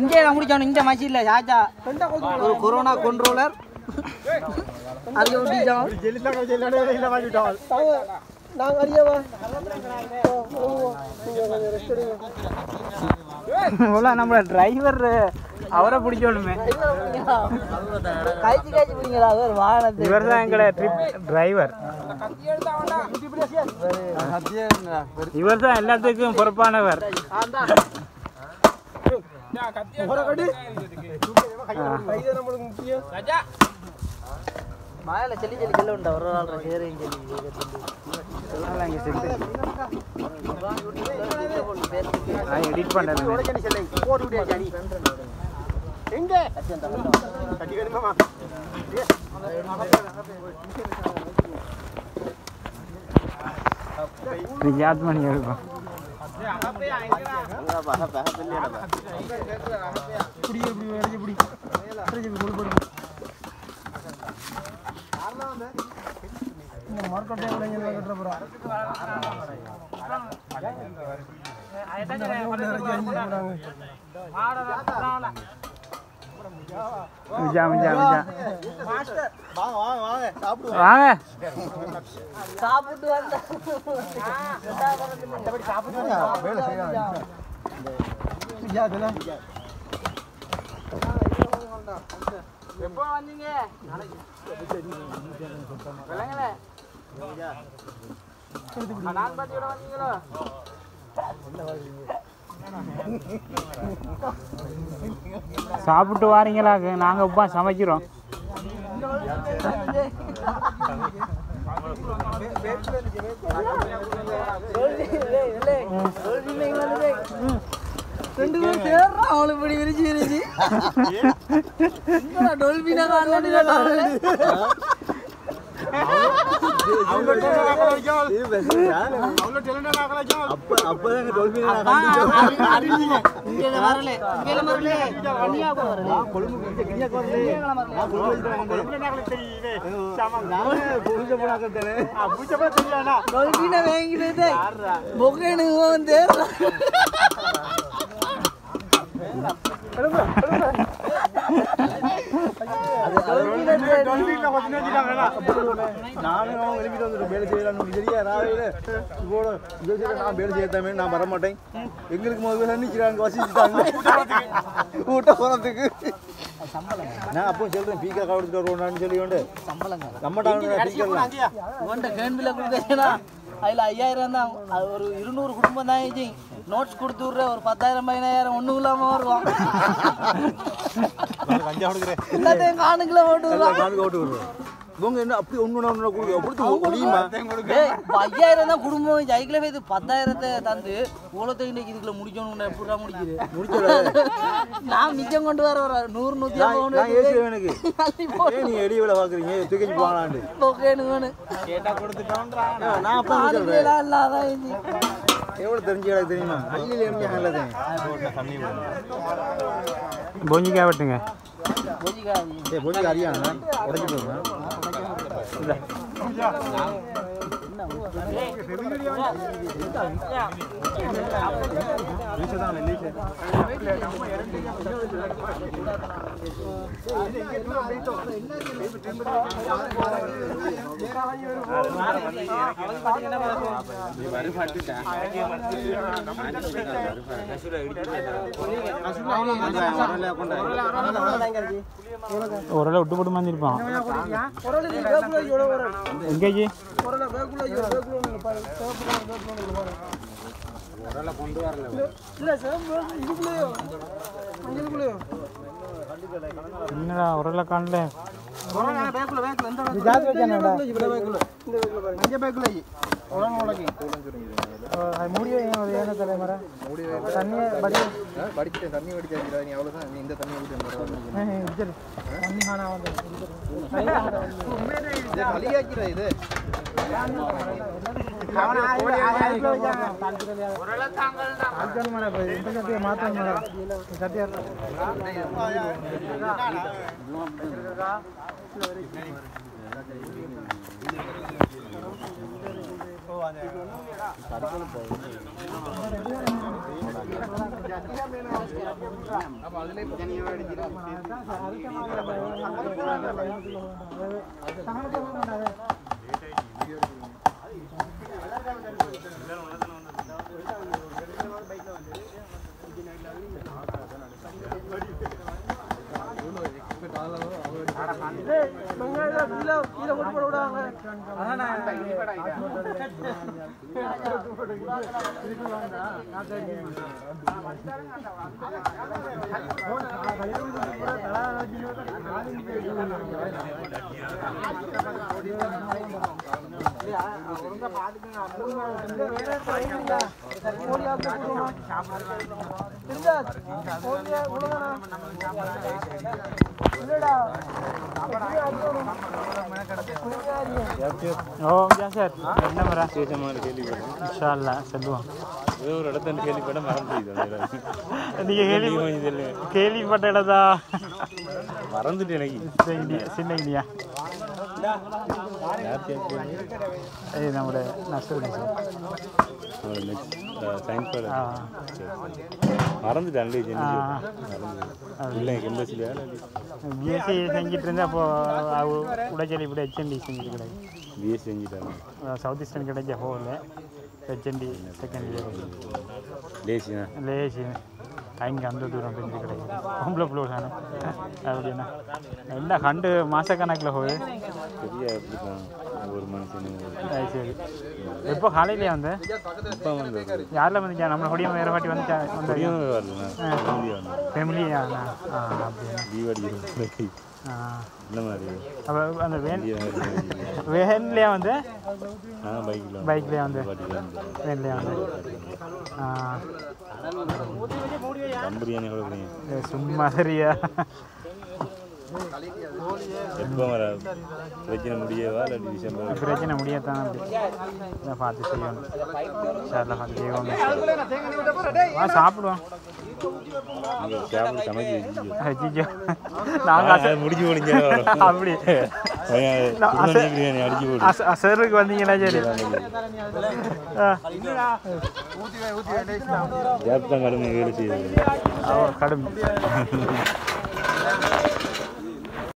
இங்கே நான் முடிக்கணும் இந்த மசியில் சாச்சா ஒரு கொரோனா கண்ட்ரோலர் அது முடிச்சோம் நாங்கள் அறியவா நம்மள டிரைவர் அவரை பிடிக்கணுமே காய்ச்சி காய்ச்சி பிடிங்களா அது ஒரு வாகனத்தை இவர் தான் எங்களை ட்ரிப் டிரைவர் இவர் தான் எல்லாத்துக்கும் பொறுப்பானவர் நம்மளுக்கு முக்கியம் மாயில செல்லி செல்லி கல்ல உண்டா ஒரு நாள் சேரையும் எடிட் பண்ணுறது எங்க யாத் மணி இருக்கும் மிஜா மிஜா மிஜா வாங்க சாப்பிட்டு வந்தா எப்போ வந்தீங்க விளங்கல நான் பாத்தியோட வந்தீங்களோ சாப்பிட்டு வாரீங்களா நாங்கள் உப்பா சமைக்கிறோம் ரெண்டு பேரும் சேர்றா அவளை இப்படி விரிச்சு விரிச்சு டொல்பினா இங்க வரல இங்க வரல கன்னியாகுமரி வரல டொல்பினா வாங்கிட்டு பொக்கேனு வந்து நானும் அவன் எழுப்பிட்டு வந்துட்டோம் வேலை செய்யலாம்னு சரியா ராவையில் இவ்வளோ இதை செய்ய நான் வேலை செய்யத்தாமே நான் வர மாட்டேன் எங்களுக்கு முதல்ல நிற்கிறாங்க வசிச்சுட்டாங்க கூட்ட போகிறதுக்கு நான் அப்போ சொல்கிறேன் பீக்கா கவர்ந்துட்டு வருவோம்னு சொல்லி கொண்டு நம்ம டாங்க பீக்கலாம் உன்ட கேள்வியில் கொடுத்தீங்கன்னா அதில் ஐயாயிரம் தான் அது ஒரு இருநூறு குடும்பம் தான் ஆயிடுச்சு நோட்ஸ் கொடுத்து விட்ற ஒரு பத்தாயிரம் பதினாயிரம் ஒன்றும் இல்லாமல் வருவான் எல்லாத்தையும் காணுக்குள்ள போட்டு விடுவான் நானும் ஓட்டு வருவோம் இவங்க என்ன அப்படி ஒன்று ஒன்று கொடுக்க அப்படி முடியுமா டேய், இப்ப ஐயாயிரம் தான் குடும்பம் சைக்கிள் போய் பத்தாயிரத்தை தந்து இவ்வளோத்தை இன்னைக்கு இதுக்குள்ள முடிக்கணும் எப்படா முடிக்குது முடிச்சல நான் மிச்சம் கொண்டு வர ஒரு நூறு நூற்றி ஐம்பது கொண்டு நான் ஏசி எனக்கு ஏன் நீங்க எடி வேலை பார்க்குறீங்க தூக்கி போகலான்ட்டு போக்கேனுங்கன்னு நான் அப்போ சொல்கிறேன் ஆளுங்கெல்லாம் இல்லாதான் இருந்துச்சு. எவ்வளோ தெரிஞ்சு எனக்கு தெரியுமா அள்ளியில் எம்ஜி நல்லது பொஞ்சிக்காய் வெட்டுங்க பூஜிக்காரி. ஏ பொஞ்சு அறியாங்க உடைச்சி போடுங்க ஒரு விட்டு போட்டு மாந்திருப்பான் எங்கேஜி என்னடா உரல காணல படிச்சுட்டேன் தண்ணி வடிச்சு நீ அவ்வளோதான் நீ இந்த தண்ணி ஊற்றி களியாக்கிற இது ஓ சார் என்ன மரா இன்ஷால்லா சொல்லுவோம் ஏதோ ஒரு இடத்துல கேள்விப்பட்ட மறந்து நீங்கள் கேள்வி கேள்விப்பட்ட இடதா மறந்துட்டு எனக்கு சின்ன இந்தியா சின்ன இந்தியா இது நம்மளோட நஷ்டம் சயின்ஸ் பாட ஆ மறந்துட்டேன் ஆ இல்லை எம்பசிலையா பிஎஸ்சி செஞ்சுட்டு இருந்தேன் அப்போ உடச்சல் இப்படி ஹெச்என்டி செஞ்சுட்டு கிடையாது பிஎஸ் செஞ்சுட்டாங்க சவுத் ஈஸ்டர்ன் கிடைச்ச போகல ஹெச்என்டி செகண்ட் இயர் லேசியா லேசி அங்கே அந்த தூரம் செஞ்சு கிடையாது பொம்பளை பிள்ளை தானே அப்படின்னா என்ன கண்டு மாதக்கணக்கில் போகுது பெரிய அப்படிதான் ஒரு மனுஷனு அது சரி எப்போ காலையிலேயே வந்து இப்போ வந்து யாரில் வந்துச்சா நம்மளை கொடியும் வேறு வாட்டி வந்துச்சா வந்து அப்படியும் வரல ஃபேமிலியாக வந்து ஃபேமிலியா ஆ அப்படியா தீபாவளி ஆ இந்த மாதிரி அப்போ அந்த வேன் இந்தியா வேன்லேயே வந்து நான் பைக்கில் பைக்லேயே வந்து பாட்டியில் வந்து வேன்லேயே வந்து ஆ தம் பிரியாணி கூட பிரியாணி இது சும்மா சரியா எப்போ வர பிரச்சனை முடியவா இல்லை டிசம்பர் பிரச்சனை முடியத்தான் அப்படி இதை பார்த்து செய்யணும் சாரில் பார்த்து செய்வோம் ஆ சாப்பிடுவோம் நீங்கள் சாப்பிட்டு சமைச்சு வச்சுக்கோ அஜிஜோ நாங்கள் அதை முடிச்சு போடுங்க அப்படி பிரியாணி அடிச்சு போடு அச அசருக்கு வந்தீங்களா சரி ஆ ஜாப் தான் கடமை வேலை செய்யுது ஓ கடும்